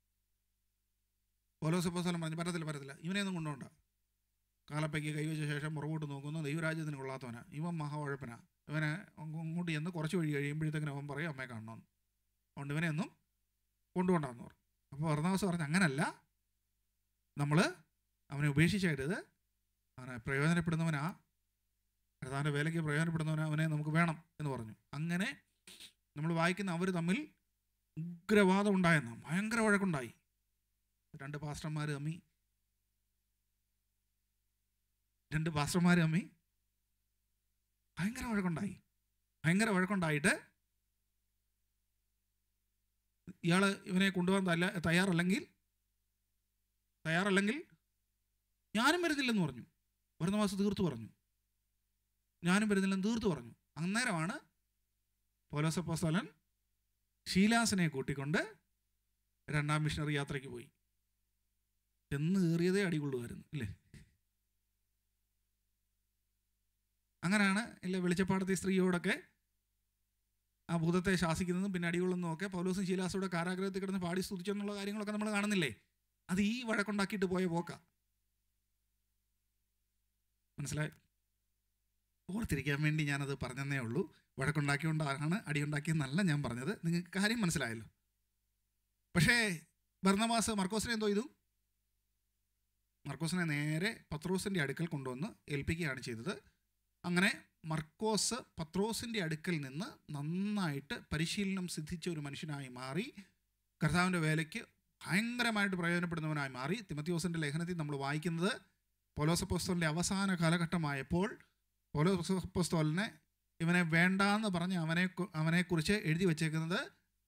ഓലോസ് പോസ്തലം പറഞ്ഞു പറ്റത്തില്ല പറ്റത്തില്ല ഇവനെയൊന്നും കൊണ്ടുപോണ്ട കാലപ്പയ്ക്ക് കൈവച്ച ശേഷം പുറകോട്ട് നോക്കുന്നു ദൈവരാജ്യത്തിന് കൊള്ളാത്തവനാ ഇവൻ മഹാവഴപ്പനാ ഇവനെ അങ്ങോട്ട് ചെന്ന് കുറച്ച് വഴി കഴിയുമ്പോഴത്തേക്കിനും അവൻ പറയും അമ്മയെ കാണണമെന്ന് അതുകൊണ്ട് ഇവനെ ഒന്നും കൊണ്ടുപോകണ്ടെന്ന് പറഞ്ഞു അപ്പോൾ ഭർണവാസ് പറഞ്ഞു അങ്ങനല്ല നമ്മൾ അവനെ ഉപേക്ഷിച്ചരുത് അവനെ പ്രയോജനപ്പെടുന്നവനാ കർത്താവിൻ്റെ വേലയ്ക്ക് പ്രയോജനപ്പെടുന്നവനാ അവനെ നമുക്ക് വേണം എന്ന് പറഞ്ഞു അങ്ങനെ നമ്മൾ വായിക്കുന്ന അവർ തമ്മിൽ ഉഗ്രവാദം ഉണ്ടായെന്ന ഭയങ്കര വഴക്കുണ്ടായി രണ്ട് പാസ്റ്റർമാർ തമ്മി രണ്ട് പാസ്റ്റർമാർ തമ്മി ഭയങ്കര വഴക്കുണ്ടായി ഭയങ്കര വഴക്കുണ്ടായിട്ട് ഇയാൾ ഇവനെ കൊണ്ടുപോകാൻ തല്ല തയ്യാറല്ലെങ്കിൽ തയ്യാറല്ലെങ്കിൽ ഞാനും വരുന്നില്ലെന്ന് പറഞ്ഞു വരുന്ന മാസം തീർത്തു പറഞ്ഞു ഞാനും വരുന്നില്ലെന്ന് തീർത്തു പറഞ്ഞു അന്നേരമാണ് പോലോസപ്പോസ്തലൻ ഷീലാസിനെ കൂട്ടിക്കൊണ്ട് രണ്ടാം മിഷണറി യാത്രയ്ക്ക് പോയി ചെന്ന് കയറിയതേ അടികൊള്ളുമായിരുന്നു അല്ലേ അങ്ങനെയാണ് ഇല്ല വെളിച്ചപ്പാടത്തെ സ്ത്രീയോടൊക്കെ ആ ഭൂതത്തെ ശാസിക്കുന്നതും പിന്നെ അടികൊള്ളുന്നതും ഒക്കെ പൗലോസും ശീലാസോടെ കാരാഗ്രഹത്തിൽ കിടന്ന് പാടി സ്തുതിച്ചെന്നുള്ള കാര്യങ്ങളൊക്കെ നമ്മൾ കാണുന്നില്ലേ അത് ഈ വഴക്കുണ്ടാക്കിയിട്ട് പോയ പോക്ക മനസ്സിലായി ഓർത്തിരിക്കാൻ വേണ്ടി ഞാനത് പറഞ്ഞതേ ഉള്ളൂ വഴക്കുണ്ടാക്കിയോണ്ടാണ് അടിയുണ്ടാക്കിയെന്നല്ല ഞാൻ പറഞ്ഞത് നിങ്ങൾക്ക് കാര്യം മനസ്സിലായല്ലോ പക്ഷേ ഭർണവാസ് മർക്കോസിനെ എന്തോ ചെയ്തു മർക്കോസിനെ നേരെ പത്രോസിൻ്റെ അടുക്കൽ കൊണ്ടുവന്ന് ഏൽപ്പിക്കുകയാണ് ചെയ്തത് അങ്ങനെ മർക്കോസ് പത്രോസിൻ്റെ അടുക്കൽ നിന്ന് നന്നായിട്ട് പരിശീലനം സിദ്ധിച്ച ഒരു മനുഷ്യനായി മാറി കർത്താവിൻ്റെ വേലയ്ക്ക് ഭയങ്കരമായിട്ട് പ്രയോജനപ്പെടുന്നവനായി മാറി തിമത്തിയോസിൻ്റെ ലേഖനത്തിൽ നമ്മൾ വായിക്കുന്നത് പോലോസപ്പോസ്തോലിൻ്റെ അവസാന കാലഘട്ടമായപ്പോൾ പോലോസപ്പോസ്തോലിനെ ഇവനെ വേണ്ടാന്ന് പറഞ്ഞ് അവനെ അവനെക്കുറിച്ച് എഴുതി വച്ചേക്കുന്നത്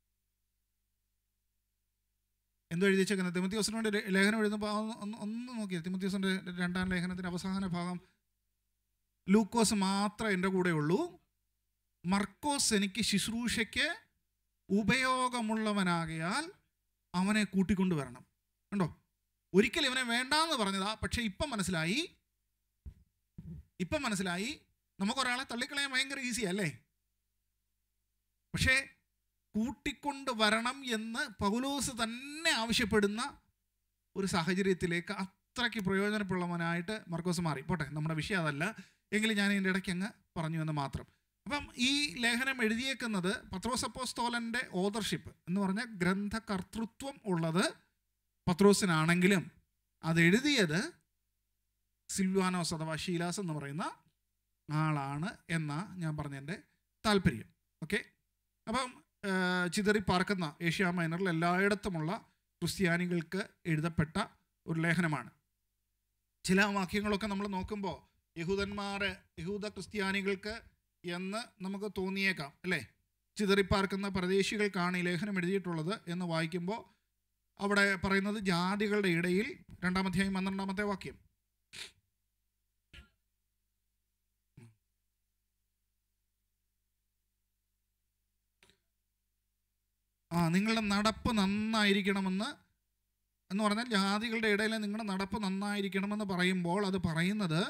എന്തോ എഴുതി വെച്ചേക്കുന്നത് തിമത്തിയോസിനോട് ലേഖനം എഴുതുമ്പോൾ ഒന്ന് ഒന്ന് ഒന്ന് നോക്കിയത് തിമത്തിയോസിൻ്റെ രണ്ടാം ലേഖനത്തിൻ്റെ അവസാന ഭാഗം ലൂക്കോസ് മാത്രമേ എൻ്റെ കൂടെ ഉള്ളൂ മർക്കോസ് എനിക്ക് ശുശ്രൂഷയ്ക്ക് ഉപയോഗമുള്ളവനാകയാൽ അവനെ കൂട്ടിക്കൊണ്ടു വരണം കണ്ടോ ഒരിക്കൽ ഇവനെ വേണ്ടാന്ന് പറഞ്ഞതാ പക്ഷെ ഇപ്പം മനസ്സിലായി ഇപ്പം മനസ്സിലായി നമുക്കൊരാളെ തള്ളിക്കളയാൻ ഭയങ്കര ഈസി അല്ലേ പക്ഷേ കൂട്ടിക്കൊണ്ട് വരണം എന്ന് പൗലോസ് തന്നെ ആവശ്യപ്പെടുന്ന ഒരു സാഹചര്യത്തിലേക്ക് അത്രയ്ക്ക് പ്രയോജനപ്പെടുന്നവനായിട്ട് മർക്കോസ് മാറി പോട്ടെ നമ്മുടെ വിഷയം അതല്ല എങ്കിലും ഞാൻ ഇതിൻ്റെ ഇടയ്ക്ക് അങ്ങ് പറഞ്ഞു എന്ന് മാത്രം അപ്പം ഈ ലേഖനം എഴുതിയേക്കുന്നത് പത്രോസപ്പോസ്തോലൻ്റെ ഓതർഷിപ്പ് എന്ന് പറഞ്ഞ ഗ്രന്ഥകർത്തൃത്വം ഉള്ളത് പത്രോസിനാണെങ്കിലും അത് എഴുതിയത് സിൽവാനോസ് അഥവാ ഷീലാസ് എന്ന് പറയുന്ന ആളാണ് എന്ന ഞാൻ പറഞ്ഞതിൻ്റെ താല്പര്യം ഓക്കെ അപ്പം ചിതറി പാർക്കുന്ന ഏഷ്യ മൈനറിൽ എല്ലായിടത്തുമുള്ള ക്രിസ്ത്യാനികൾക്ക് എഴുതപ്പെട്ട ഒരു ലേഖനമാണ് ചില വാക്യങ്ങളൊക്കെ നമ്മൾ നോക്കുമ്പോൾ യഹൂദന്മാർ യഹൂദ ക്രിസ്ത്യാനികൾക്ക് എന്ന് നമുക്ക് തോന്നിയേക്കാം അല്ലേ ചിതറിപ്പാർക്കുന്ന പ്രദേശികൾക്കാണ് ഈ ലേഖനം എഴുതിയിട്ടുള്ളത് എന്ന് വായിക്കുമ്പോൾ അവിടെ പറയുന്നത് ജാതികളുടെ ഇടയിൽ രണ്ടാമധ്യായം പന്ത്രണ്ടാമത്തെ വാക്യം ആ നിങ്ങളുടെ നടപ്പ് നന്നായിരിക്കണമെന്ന് എന്ന് പറഞ്ഞാൽ ജാതികളുടെ ഇടയിൽ നിങ്ങളുടെ നടപ്പ് നന്നായിരിക്കണമെന്ന് പറയുമ്പോൾ അത് പറയുന്നത്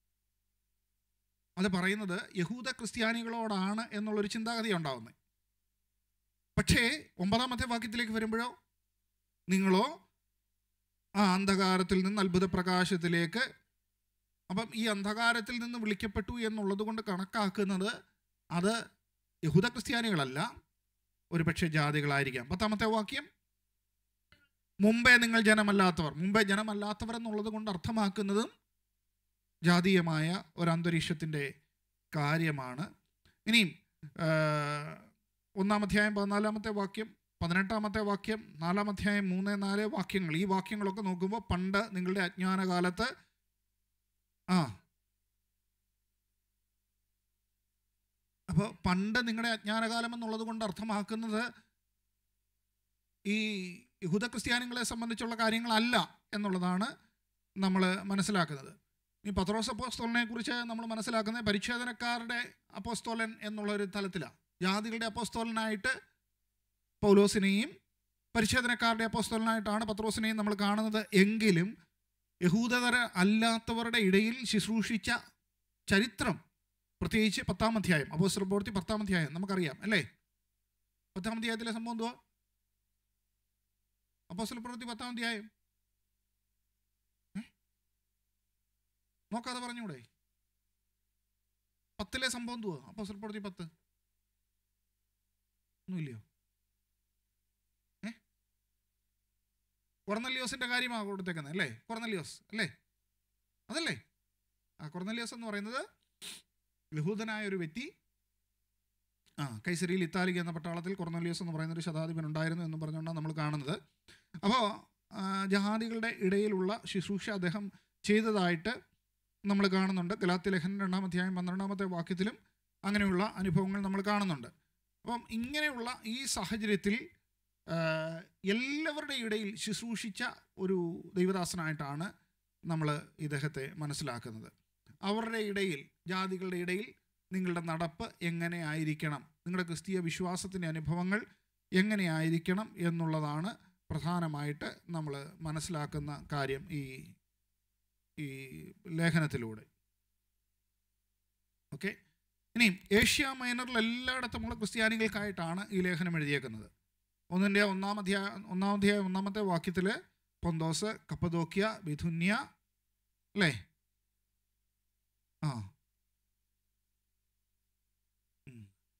അത് പറയുന്നത് യഹൂദ ക്രിസ്ത്യാനികളോടാണ് എന്നുള്ളൊരു ചിന്താഗതി ഉണ്ടാകുന്നത് പക്ഷേ ഒമ്പതാമത്തെ വാക്യത്തിലേക്ക് വരുമ്പോഴോ നിങ്ങളോ ആ അന്ധകാരത്തിൽ നിന്ന് അത്ഭുത പ്രകാശത്തിലേക്ക് അപ്പം ഈ അന്ധകാരത്തിൽ നിന്ന് വിളിക്കപ്പെട്ടു എന്നുള്ളത് കൊണ്ട് കണക്കാക്കുന്നത് അത് യഹൂദ ക്രിസ്ത്യാനികളല്ല ഒരുപക്ഷെ ജാതികളായിരിക്കാം പത്താമത്തെ വാക്യം മുമ്പേ നിങ്ങൾ ജനമല്ലാത്തവർ മുമ്പേ ജനമല്ലാത്തവർ എന്നുള്ളത് കൊണ്ട് അർത്ഥമാക്കുന്നതും ജാതീയമായ ഒരു അന്തരീക്ഷത്തിൻ്റെ കാര്യമാണ് ഇനിയും ആ, ഒന്നാം അധ്യായം പതിനാലാമത്തെ വാക്യം പതിനെട്ടാമത്തെ വാക്യം നാലാം അധ്യായം മൂന്ന് നാല് വാക്യങ്ങൾ ഈ വാക്യങ്ങളൊക്കെ നോക്കുമ്പോൾ പണ്ട് നിങ്ങളുടെ അജ്ഞാനകാലത്ത് ആ അപ്പോൾ പണ്ട് നിങ്ങളുടെ അജ്ഞാനകാലം എന്നുള്ളത് കൊണ്ട് അർത്ഥമാക്കുന്നത് ഈ യഹൂദ ക്രിസ്ത്യാനികളെ സംബന്ധിച്ചുള്ള കാര്യങ്ങളല്ല എന്നുള്ളതാണ് നമ്മൾ മനസ്സിലാക്കുന്നത് ഈ പത്രോസ് അപ്പോസ്തോലനെ കുറിച്ച് നമ്മൾ മനസ്സിലാക്കുന്നത് പരിച്ഛേദനക്കാരുടെ അപ്പോസ്തോലൻ എന്നുള്ളൊരു തലത്തിലാണ് ജാതികളുടെ അപ്പോസ്തോലനായിട്ട് പൗലോസിനെയും പരിച്ഛേദനക്കാരുടെ അപ്പോസ്തോലനായിട്ടാണ് പത്രോസിനെയും നമ്മൾ കാണുന്നത് എങ്കിലും യഹൂദതര അല്ലാത്തവരുടെ ഇടയിൽ ശുശ്രൂഷിച്ച ചരിത്രം പ്രത്യേകിച്ച് പത്താം അധ്യായം അപ്പോസ്റ്റർ പ്രവൃത്തി പത്താം അധ്യായം നമുക്കറിയാം അല്ലേ പത്താം അധ്യായത്തിലെ സംഭവം എന്തുവാ അപ്പോസ്റ്റർ പ്രവൃത്തി പത്താം അധ്യായം ഏ? നോക്കാതെ പറഞ്ഞൂടെ പത്തിലെ സംഭവം എന്തുവാ അപ്പോസ്റ്റർ പ്രവൃത്തി പത്ത് ഒന്നുമില്ലയോ ഏ കൊർന്നല്യോസിന്റെ കാര്യമാണ് കൊടുത്തേക്കുന്നത് അല്ലേ കൊർന്നല്യോസ് അല്ലേ അതല്ലേ ആ കൊർന്നല്യോസ് എന്ന് പറയുന്നത് യഹൂദനായ ഒരു വ്യക്തി ആ കൈസരിയിൽ ഇത്താലിക എന്ന പട്ടാളത്തിൽ കൊർന്നല്യോസ് എന്ന് പറയുന്ന ഒരു ശതാധിപൻ ഉണ്ടായിരുന്നു എന്ന് പറഞ്ഞുകൊണ്ടാണ് നമ്മൾ കാണുന്നത് അപ്പോൾ ജഹാദികളുടെ ഇടയിലുള്ള ശുശ്രൂഷ അദ്ദേഹം ചെയ്തതായിട്ട് നമ്മൾ കാണുന്നുണ്ട് ഗലാത്തി ലേഖനം രണ്ടാം അധ്യായം പന്ത്രണ്ടാമത്തെ വാക്യത്തിലും അങ്ങനെയുള്ള അനുഭവങ്ങൾ നമ്മൾ കാണുന്നുണ്ട് അപ്പം ഇങ്ങനെയുള്ള ഈ സാഹചര്യത്തിൽ ആ, എല്ലാവരുടെ ഇടയിൽ ശുശ്രൂഷിച്ച ഒരു ദൈവദാസനായിട്ടാണ് നമ്മൾ ഇദ്ദേഹത്തെ മനസ്സിലാക്കുന്നത് അവരുടെ ഇടയിൽ ജാതികളുടെ ഇടയിൽ നിങ്ങളുടെ നടപ്പ് എങ്ങനെ ആയിരിക്കണം നിങ്ങളുടെ ക്രിസ്തീയ വിശ്വാസത്തിൻ്റെ അനുഭവങ്ങൾ എങ്ങനെ ആയിരിക്കണം എന്നുള്ളതാണ് പ്രധാനമായിട്ട് നമ്മൾ മനസ്സിലാക്കുന്ന കാര്യം ഈ ഈ ലേഖനത്തിലൂടെ ഓക്കെ ഇനിയും ഏഷ്യ മൈനറിൽ എല്ലായിടത്തുമുള്ള ക്രിസ്ത്യാനികൾക്കായിട്ടാണ് ഈ ലേഖനം എഴുതിയേക്കുന്നത് ഒന്നിൻ്റെ ഒന്നാം അധ്യായ ഒന്നാം അധ്യായം ഒന്നാമത്തെ വാക്യത്തിൽ പൊന്തോസ് കപ്പദോക്യ ബിഥുന്യ അല്ലേ ആ ഉം.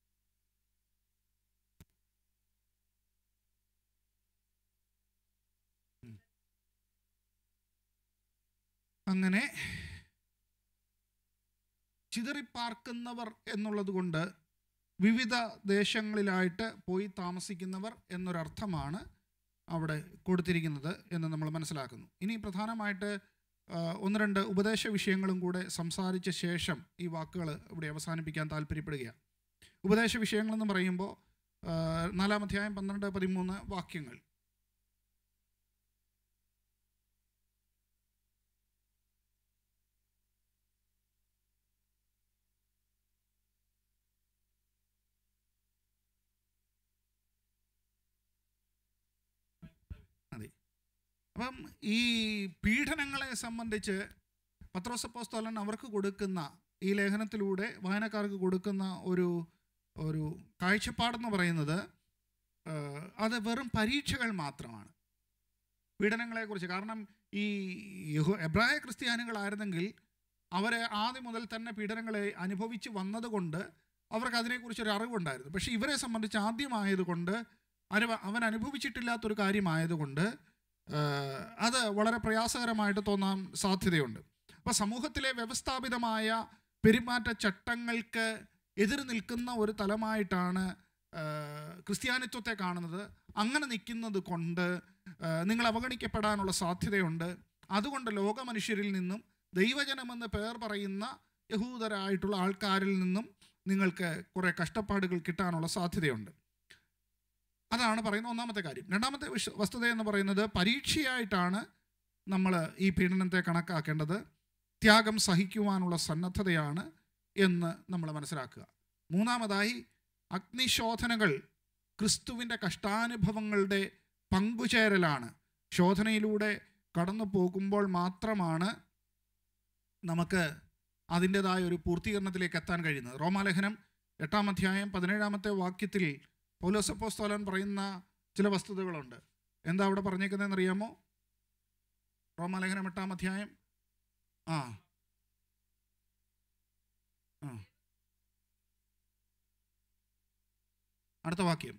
ഉം. അങ്ങനെ ചിതറിപ്പാർക്കുന്നവർ എന്നുള്ളത് കൊണ്ട് വിവിധ ദേശങ്ങളിലായിട്ട് പോയി താമസിക്കുന്നവർ എന്നൊരർത്ഥമാണ് അവിടെ കൊടുത്തിരിക്കുന്നത് എന്ന് നമ്മൾ മനസ്സിലാക്കുന്നു ഇനി പ്രധാനമായിട്ട് ആ, ഒന്ന് രണ്ട് ഉപദേശ വിഷയങ്ങളും കൂടെ സംസാരിച്ച ശേഷം ഈ വാക്കുകൾ ഇവിടെ അവസാനിപ്പിക്കാൻ താല്പര്യപ്പെടുകയാണ് ഉപദേശ വിഷയങ്ങളെന്ന് പറയുമ്പോൾ ആ, നാലാം അധ്യായം പന്ത്രണ്ട് പതിമൂന്ന് വാക്യങ്ങൾ അതെ അപ്പം ഈ പീഡനങ്ങളെ സംബന്ധിച്ച് പത്രോസപ്പോസ്തോലൻ അവർക്ക് കൊടുക്കുന്ന ഈ ലേഖനത്തിലൂടെ വായനക്കാർക്ക് കൊടുക്കുന്ന ഒരു ഒരു കാഴ്ചപ്പാടെന്ന് പറയുന്നത് ആ, അത് വെറും പരീക്ഷകൾ മാത്രമാണ് പീഡനങ്ങളെക്കുറിച്ച് കാരണം ഈ യഹോ എബ്രായ ക്രിസ്ത്യാനികളായിരുന്നെങ്കിൽ അവരെ ആദ്യം മുതൽ തന്നെ പീഡനങ്ങളെ അനുഭവിച്ച് വന്നതുകൊണ്ട് അവർക്ക് അതിനെക്കുറിച്ചൊരു അറിവുണ്ടായിരുന്നു പക്ഷേ ഇവരെ സംബന്ധിച്ച് ആദ്യമായതുകൊണ്ട് അനുഭ അവൻ അനുഭവിച്ചിട്ടില്ലാത്തൊരു കാര്യമായതുകൊണ്ട് ആ, അത് വളരെ പ്രയാസകരമായിട്ട് തോന്നാൻ സാധ്യതയുണ്ട് അപ്പോൾ സമൂഹത്തിലെ വ്യവസ്ഥാപിതമായ പെരുമാറ്റ ചട്ടങ്ങൾക്ക് എതിര് നിൽക്കുന്ന ഒരു തലമായിട്ടാണ് ആ, ക്രിസ്ത്യാനിത്വത്തെ കാണുന്നത് അങ്ങനെ നിൽക്കുന്നത് കൊണ്ട് ആ, നിങ്ങൾ അവഗണിക്കപ്പെടാനുള്ള സാധ്യതയുണ്ട് അതുകൊണ്ട് ലോക മനുഷ്യരിൽ നിന്നും ദൈവജനമെന്ന് പേർ പറയുന്ന യഹൂദരായിട്ടുള്ള ആൾക്കാരിൽ നിന്നും നിങ്ങൾക്ക് കുറേ കഷ്ടപ്പാടുകൾ കിട്ടാനുള്ള സാധ്യതയുണ്ട് അതാണ് പറയുന്ന ഒന്നാമത്തെ കാര്യം രണ്ടാമത്തെ വിഷ വസ്തുത എന്ന് പറയുന്നത് പരീക്ഷയായിട്ടാണ് നമ്മൾ ഈ പീഡനത്തെ കണക്കാക്കേണ്ടത് ത്യാഗം സഹിക്കുവാനുള്ള സന്നദ്ധതയാണ് എന്ന് നമ്മൾ മനസ്സിലാക്കുക മൂന്നാമതായി അഗ്നിശോധനകൾ ക്രിസ്തുവിൻ്റെ കഷ്ടാനുഭവങ്ങളുടെ പങ്കുചേരലാണ് ശോധനയിലൂടെ കടന്നു പോകുമ്പോൾ മാത്രമാണ് നമുക്ക് അതിൻ്റെതായ ഒരു പൂർത്തീകരണത്തിലേക്ക് എത്താൻ കഴിയുന്നത് റോമാലേഖനം എട്ടാം അധ്യായം പതിനേഴാമത്തെ വാക്യത്തിൽ പൗലോസപ്പോസ്തോലൻ പറയുന്ന ചില വസ്തുതകളുണ്ട് എന്താ അവിടെ പറഞ്ഞേക്കുന്നതെന്ന് അറിയാമോ റോമാലേഖനം എട്ടാം അധ്യായം ആ ആ അടുത്ത വാക്യം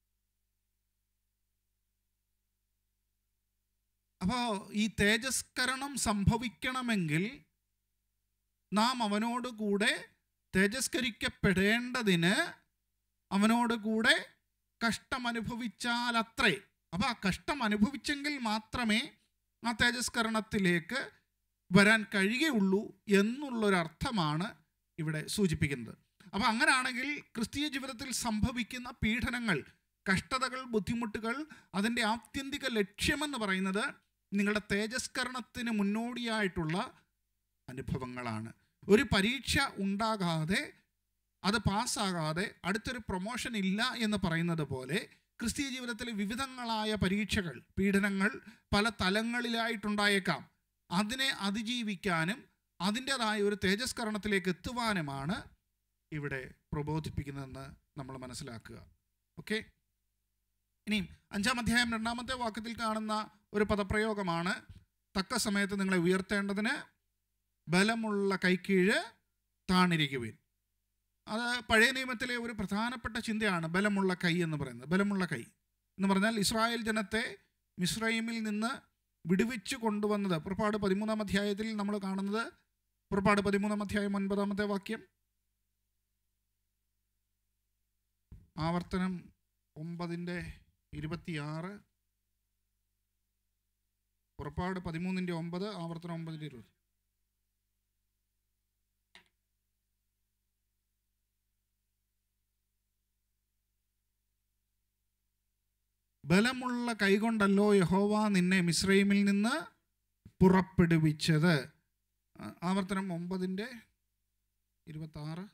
അപ്പോൾ ഈ തേജസ്കരണം സംഭവിക്കണമെങ്കിൽ നാം അവനോട് കൂടെ തേജസ്കരിക്കപ്പെടേണ്ടതിന് അവനോട് കൂടെ കഷ്ടം അനുഭവിച്ചാൽ അത്രേ അപ്പോൾ ആ കഷ്ടം അനുഭവിച്ചെങ്കിൽ മാത്രമേ ആ തേജസ്കരണത്തിലേക്ക് വരാൻ കഴിയുകയുള്ളൂ എന്നുള്ളൊരർത്ഥമാണ് ഇവിടെ സൂചിപ്പിക്കുന്നത് അപ്പോൾ അങ്ങനെയാണെങ്കിൽ ക്രിസ്തീയ ജീവിതത്തിൽ സംഭവിക്കുന്ന പീഡനങ്ങൾ കഷ്ടതകൾ ബുദ്ധിമുട്ടുകൾ അതിൻ്റെ ആത്യന്തിക ലക്ഷ്യമെന്ന് പറയുന്നത് നിങ്ങളുടെ തേജസ്കരണത്തിന് മുന്നോടിയായിട്ടുള്ള അനുഭവങ്ങളാണ് ഒരു പരീക്ഷ ഉണ്ടാകാതെ അത് പാസ്സാകാതെ അടുത്തൊരു പ്രൊമോഷൻ ഇല്ല എന്ന് പറയുന്നത് പോലെ ക്രിസ്തീയ ജീവിതത്തിലെ വിവിധങ്ങളായ പരീക്ഷകൾ പീഡനങ്ങൾ പല തലങ്ങളിലായിട്ടുണ്ടായേക്കാം അതിനെ അതിജീവിക്കാനും അതിൻ്റെതായ ഒരു തേജസ്കരണത്തിലേക്ക് എത്തുവാനുമാണ് ഇവിടെ പ്രബോധിപ്പിക്കുന്നതെന്ന് നമ്മൾ മനസ്സിലാക്കുക ഓക്കെ ഇനിയും അഞ്ചാം അധ്യായം രണ്ടാമത്തെ വാക്യത്തിൽ കാണുന്ന ഒരു പദപ്രയോഗമാണ് തക്ക സമയത്ത് നിങ്ങളെ ഉയർത്തേണ്ടതിന് ബലമുള്ള കൈക്കീഴ് താണിരിക്കുവിൻ അത് പഴയ നിയമത്തിലെ ഒരു പ്രധാനപ്പെട്ട ചിന്തയാണ് ബലമുള്ള കൈ എന്ന് പറയുന്നത് ബലമുള്ള കൈ എന്ന് പറഞ്ഞാൽ ഇസ്രായേൽ ജനത്തെ മിസ്രൈമിൽ നിന്ന് വിടുവിച്ചു കൊണ്ടുവന്നത് പുറപ്പാട് പതിമൂന്നാം അധ്യായത്തിൽ നമ്മൾ കാണുന്നത് പുറപ്പാട് പതിമൂന്നാം അധ്യായം ഒൻപതാമത്തെ വാക്യം ആവർത്തനം ഒമ്പതിൻ്റെ ഇരുപത്തിയാറ് പുറപ്പാട് പതിമൂന്നിൻ്റെ ഒമ്പത് ആവർത്തനം ഒമ്പതിൻ്റെ ഇരുപത് ബലമുള്ള കൈകൊണ്ടല്ലോ യഹോവ നിന്നെ മിസ്രൈമിൽ നിന്ന് പുറപ്പെടുവിച്ചത് ആ- ആവർത്തനം ഒമ്പതിൻ്റെ ഇരുപത്താറ്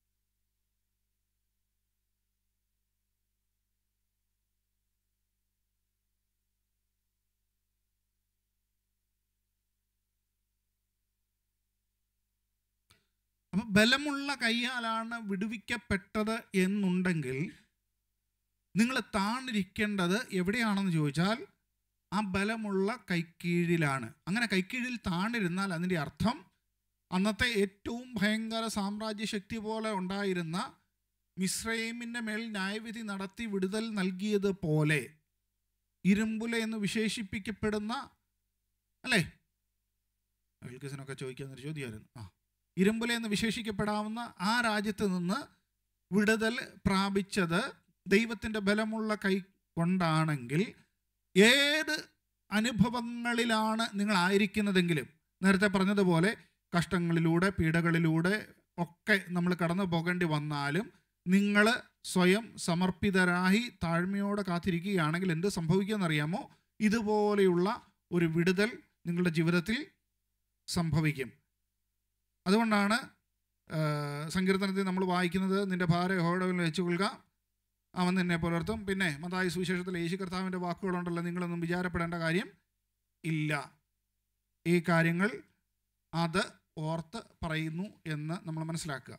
അപ്പം ബലമുള്ള കൈയാലാണ് വിടുവിക്കപ്പെട്ടത് എന്നുണ്ടെങ്കിൽ നിങ്ങൾ താണിരിക്കേണ്ടത് എവിടെയാണെന്ന് ചോദിച്ചാൽ ആ ബലമുള്ള കൈക്കീഴിലാണ് അങ്ങനെ കൈക്കീഴിൽ താണിരുന്നാൽ അതിൻ്റെ അർത്ഥം അന്നത്തെ ഏറ്റവും ഭയങ്കര സാമ്രാജ്യ ശക്തി പോലെ ഉണ്ടായിരുന്ന മിസ്രൈമിൻ്റെ മേൽ ന്യായവിധി നടത്തി വിടുതൽ നൽകിയത് പോലെ ഇരുമ്പുല എന്ന് വിശേഷിപ്പിക്കപ്പെടുന്ന അല്ലേ വിൽക്കസിനൊക്കെ ചോദിക്കാന്നൊരു ചോദ്യമായിരുന്നു ആ ഇരുമ്പുല എന്ന് വിശേഷിക്കപ്പെടാവുന്ന ആ രാജ്യത്ത് നിന്ന് വിടുതൽ പ്രാപിച്ചത് ദൈവത്തിൻ്റെ ബലമുള്ള കൈ കൊണ്ടാണെങ്കിൽ ഏത് അനുഭവങ്ങളിലാണ് നിങ്ങൾ ആയിരിക്കുന്നതെങ്കിലും നേരത്തെ പറഞ്ഞതുപോലെ കഷ്ടങ്ങളിലൂടെ പീഡകളിലൂടെ ഒക്കെ നമ്മൾ കടന്നു പോകേണ്ടി വന്നാലും നിങ്ങൾ സ്വയം സമർപ്പിതരായി താഴ്മയോടെ കാത്തിരിക്കുകയാണെങ്കിൽ എന്ത് സംഭവിക്കുമെന്നറിയാമോ ഇതുപോലെയുള്ള ഒരു വിടുതൽ നിങ്ങളുടെ ജീവിതത്തിൽ സംഭവിക്കും അതുകൊണ്ടാണ് ആ, സങ്കീർത്തനത്തിൽ നമ്മൾ വായിക്കുന്നത് നിന്റെ ഭാര യഹോയുടെ മേൽ വെച്ചുകൊള്ളുക അവൻ നിന്നെ പുലർത്തും പിന്നെ മതായ സുവിശേഷത്തിൽ യേശു കർത്താവിൻ്റെ വാക്കുകളുണ്ടല്ലോ നിങ്ങളൊന്നും വിചാരപ്പെടേണ്ട കാര്യം ഇല്ല ഈ കാര്യങ്ങൾ അത് ഓർത്ത് പറയുന്നു എന്ന് നമ്മൾ മനസ്സിലാക്കുക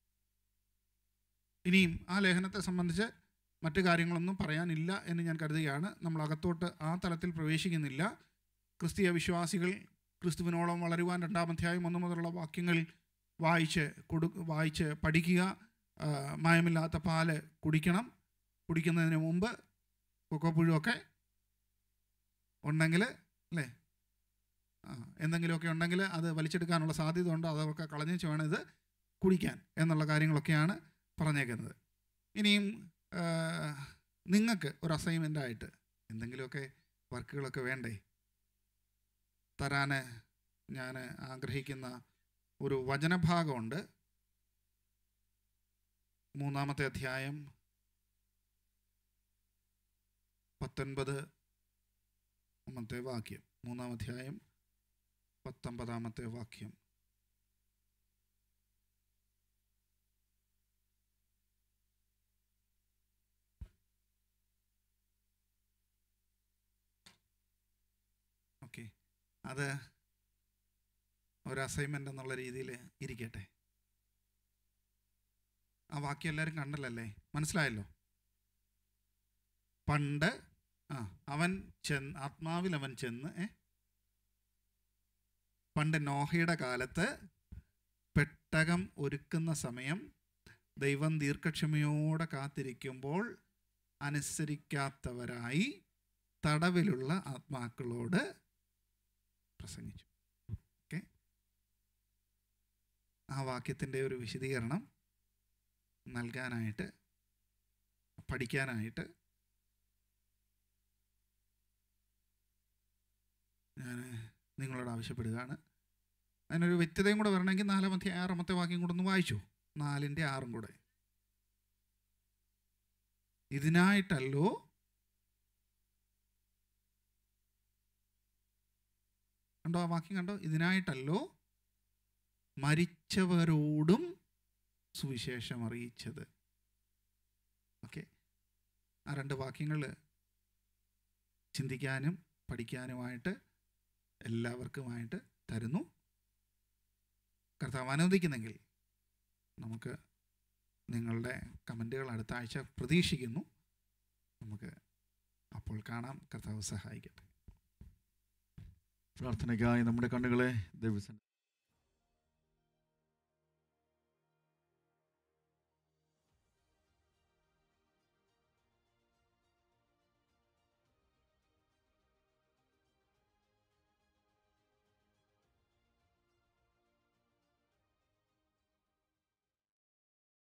ഇനിയും ആ ലേഖനത്തെ സംബന്ധിച്ച് മറ്റു കാര്യങ്ങളൊന്നും പറയാനില്ല എന്ന് ഞാൻ കരുതുകയാണ് നമ്മൾ അകത്തോട്ട് ആ തലത്തിൽ പ്രവേശിക്കുന്നില്ല ക്രിസ്തീയ വിശ്വാസികൾ ക്രിസ്തുവിനോളം വളരുവാൻ രണ്ടാം അധ്യായം ഒന്ന് മുതലുള്ള വാക്യങ്ങൾ വായിച്ച് കൊടു വായിച്ച് പഠിക്കുക ആ, മായമില്ലാത്ത പാല് കുടിക്കണം കുടിക്കുന്നതിന് മുമ്പ് കൊക്കോപ്പുഴുവൊക്കെ ഉണ്ടെങ്കിൽ അല്ലേ ആ എന്തെങ്കിലുമൊക്കെ ഉണ്ടെങ്കിൽ അത് വലിച്ചെടുക്കാനുള്ള സാധ്യത ഉണ്ട് അതൊക്കെ കളഞ്ഞേച്ച് വേണം ഇത് കുടിക്കാൻ എന്നുള്ള കാര്യങ്ങളൊക്കെയാണ് പറഞ്ഞേക്കുന്നത് ഇനിയും നിങ്ങൾക്ക് ഒരു അസൈൻമെൻ്റായിട്ട് എന്തെങ്കിലുമൊക്കെ വർക്കുകളൊക്കെ വേണ്ടേ തരാൻ ഞാൻ ആഗ്രഹിക്കുന്ന ഒരു വചനഭാഗമുണ്ട് മൂന്നാമത്തെ അധ്യായം പത്തൊൻപത് ാമത്തെ വാക്യം മൂന്നാം അധ്യായം പത്തൊമ്പതാമത്തെ വാക്യം ഓക്കെ അത് ഒരു അസൈൻമെൻ്റ് എന്നുള്ള രീതിയിൽ ഇരിക്കട്ടെ ആ വാക്യം എല്ലാവരും കണ്ടല്ലേ മനസ്സിലായല്ലോ പണ്ട് ആ അവൻ ചെന്ന് ആത്മാവിൽ അവൻ ചെന്ന് ഏ പണ്ട് നോഹയുടെ കാലത്ത് പെട്ടകം ഒരുക്കുന്ന സമയം ദൈവം ദീർഘക്ഷമയോടെ കാത്തിരിക്കുമ്പോൾ അനുസരിക്കാത്തവരായി തടവിലുള്ള ആത്മാക്കളോട് പ്രസംഗിച്ചു ഓക്കെ ആ വാക്യത്തിൻ്റെ ഒരു വിശദീകരണം നൽകാനായിട്ട് പഠിക്കാനായിട്ട് ഞാൻ നിങ്ങളോട് ആവശ്യപ്പെടുകയാണ് അതിനൊരു വ്യക്തതയും കൂടെ വരണമെങ്കിൽ നാലാമത്തെ ആറാമത്തെ വാക്യം കൂടെ ഒന്ന് വായിച്ചു നാലിൻ്റെ ആറും കൂടെ ഇതിനായിട്ടല്ലോ കണ്ടോ ആ വാക്യം കണ്ടോ ഇതിനായിട്ടല്ലോ മരിച്ചവരോടും സുവിശേഷം അറിയിച്ചത് ഓക്കെ ആ രണ്ട് വാക്യങ്ങൾ ചിന്തിക്കാനും പഠിക്കാനുമായിട്ട് എല്ലാവർക്കുമായിട്ട് തരുന്നു കർത്താവ് അനുവദിക്കുന്നെങ്കിൽ നമുക്ക് നിങ്ങളുടെ കമൻറ്റുകൾ അടുത്ത ആഴ്ച പ്രതീക്ഷിക്കുന്നു നമുക്ക് അപ്പോൾ കാണാം കർത്താവ് സഹായിക്കട്ടെ പ്രാർത്ഥനയ്ക്കായി നമ്മുടെ കണ്ണുകളെ ദൈവസൻ